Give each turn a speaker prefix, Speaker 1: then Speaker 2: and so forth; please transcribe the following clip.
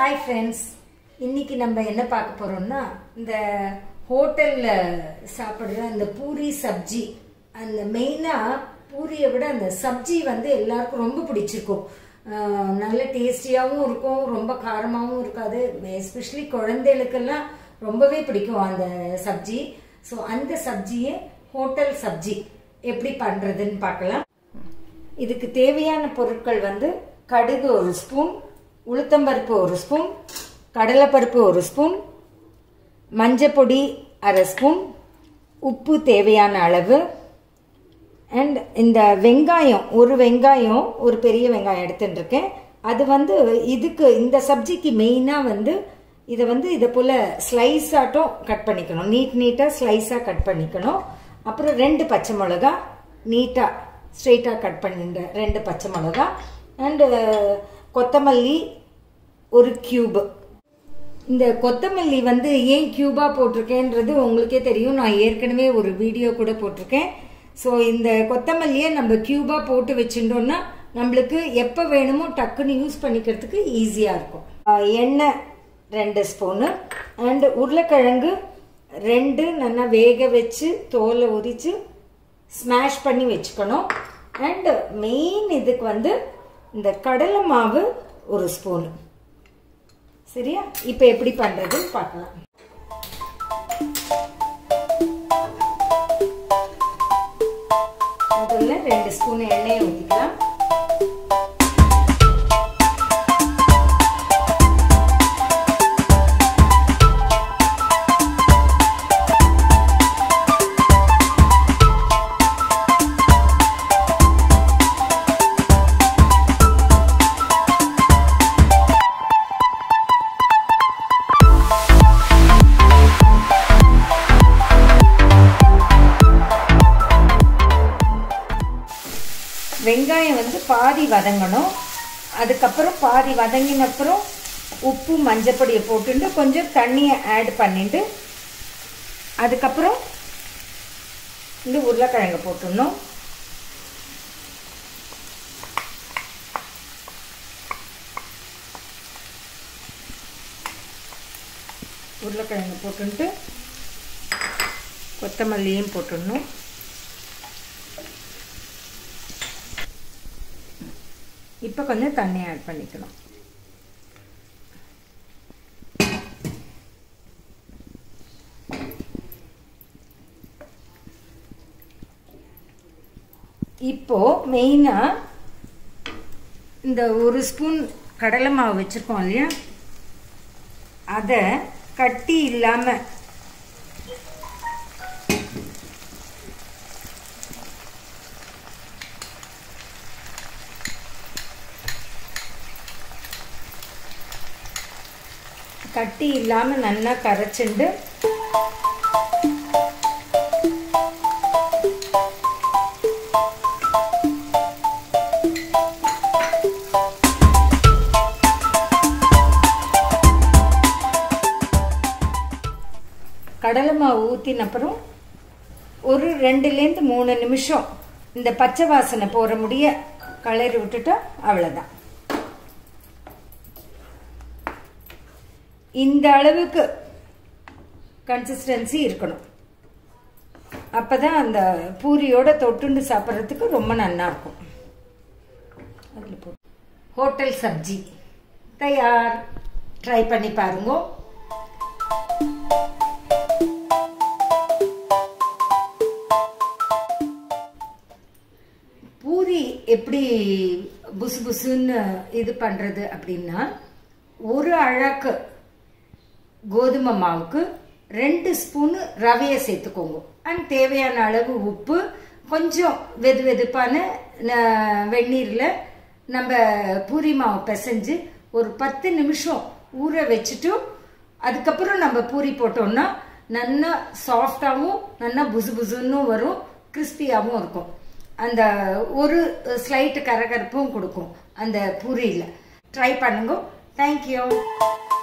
Speaker 1: hi friends இன்னைக்கு நம்ம என்ன பார்க்க போறோம்னா இந்த ஹோட்டல்ல சாப்பிடுற அந்த பூரி சப்ஜி அந்த மெயினா பூரியை விட அந்த சப்ஜி வந்து எல்லாருக்கும் ரொம்ப பிடிச்சிருக்கும் ஆஹ் நல்ல டேஸ்டியாகவும் இருக்கும் ரொம்ப காரமாகவும் இருக்காது எஸ்பெஷலி குழந்தைகளுக்கெல்லாம் ரொம்பவே பிடிக்கும் அந்த சப்ஜி ஸோ அந்த சப்ஜியை ஹோட்டல் சப்ஜி எப்படி பண்றதுன்னு பார்க்கலாம் இதுக்கு தேவையான பொருட்கள் வந்து கடுகு ஒரு ஸ்பூன் உளுத்தம்பருப்பு ஒரு ஸ்பூன் கடலைப்பருப்பு ஒரு ஸ்பூன் மஞ்சப்பொடி அரை ஸ்பூன் உப்பு தேவையான அளவு அண்ட் இந்த வெங்காயம் ஒரு வெங்காயம் ஒரு பெரிய வெங்காயம் எடுத்துட்டு இருக்கேன் அது வந்து இதுக்கு இந்த சப்ஜிக்கு மெயினாக வந்து இதை வந்து இதை போல் ஸ்லைஸ் ஆட்டம் கட் பண்ணிக்கணும் நீட் நீட்டாக ஸ்லைஸாக கட் பண்ணிக்கணும் அப்புறம் ரெண்டு பச்சை மிளகா நீட்டாக ஸ்ட்ரெயிட்டாக கட் பண்ணிட்ட ரெண்டு பச்சை மிளகா அண்டு கொத்தமல்லி ஒரு கியூப் இந்த கொத்தமல்லி வந்து ஏன் கியூபா போட்டிருக்கேன்றது உங்களுக்கே தெரியும் நான் ஏற்கனவே ஒரு வீடியோ கூட போட்டிருக்கேன் ஸோ இந்த கொத்தமல்லியை நம்ம கியூபா போட்டு வச்சுட்டோம்னா நம்மளுக்கு எப்போ வேணுமோ டக்குன்னு யூஸ் பண்ணிக்கிறதுக்கு ஈஸியாக இருக்கும் ஆஹ் எண்ணெய் ரெண்டு ஸ்பூனு அண்டு உருளைக்கிழங்கு ரெண்டு நல்லா வேக வச்சு தோலை உரித்து ஸ்மாஷ் பண்ணி வச்சுக்கணும் அண்ட் மெயின் இதுக்கு வந்து இந்த கடலை மாவு ஒரு ஸ்பூனு சரியா இப்போ எப்படி பண்ணுறதுன்னு பார்க்கலாம் முதல்ல ரெண்டு ஸ்பூன் எண்ணெயை ஊற்றிக்கலாம் வெங்காயம் வந்து பாதி வதங்கணும் அதுக்கப்புறம் பாதி வதங்கின அப்புறம் உப்பு மஞ்சப்பொடியை போட்டுட்டு கொஞ்சம் தண்ணியை ஆட் பண்ணிட்டு அதுக்கப்புறம் இந்த உருளைக்கிழங்கு போட்டுடணும் உருளைக்கிழங்கு போட்டுட்டு கொத்தமல்லியும் போட்டுடணும் இப்போ கொஞ்சம் தண்ணி ஆட் பண்ணிக்கணும் இப்போ மெயினாக இந்த ஒரு ஸ்பூன் கடலை மாவு வச்சுருக்கோம் இல்லையா அதை கட்டி இல்லாமல் கட்டி இல்லாமல் நல்லா கரைச்சிண்டு கடலை மாவு ஊற்றின அப்புறம் ஒரு ரெண்டுலேருந்து மூணு நிமிஷம் இந்த பச்சை வாசனை போகிற முடிய கலரி விட்டுட்டா அவ்வளோதான் இந்த அளவுக்கு கன்சிஸ்டன்சி இருக்கணும் அப்பதான் அந்த பூரியோட தொட்டுண்டு சாப்பிட்றதுக்கு ரொம்ப நல்லா இருக்கும் அதில் போட்டு ஹோட்டல் சப்ஜி தயார் ட்ரை பண்ணி பாருங்க பூரி எப்படி புசு புசுன்னு இது பண்றது அப்படின்னா ஒரு அழகு கோதுமை மாவுக்கு ரெண்டு ஸ்பூனு ரவையை சேர்த்துக்கோங்க அண்ட் தேவையான அளவு உப்பு கொஞ்சம் வெது வெதுப்பான வெந்நீரில் நம்ம பூரி மாவு பிசைஞ்சு ஒரு பத்து நிமிஷம் ஊற வச்சுட்டு அதுக்கப்புறம் நம்ம பூரி போட்டோம்னா நல்லா சாஃப்டாகவும் நல்லா புசு புசுன்னு வரும் கிறிஸ்பியாகவும் இருக்கும் அந்த ஒரு ஸ்லைட் கரகரப்பும் கொடுக்கும் அந்த பூரியில் ட்ரை பண்ணுங்க தேங்க்யூ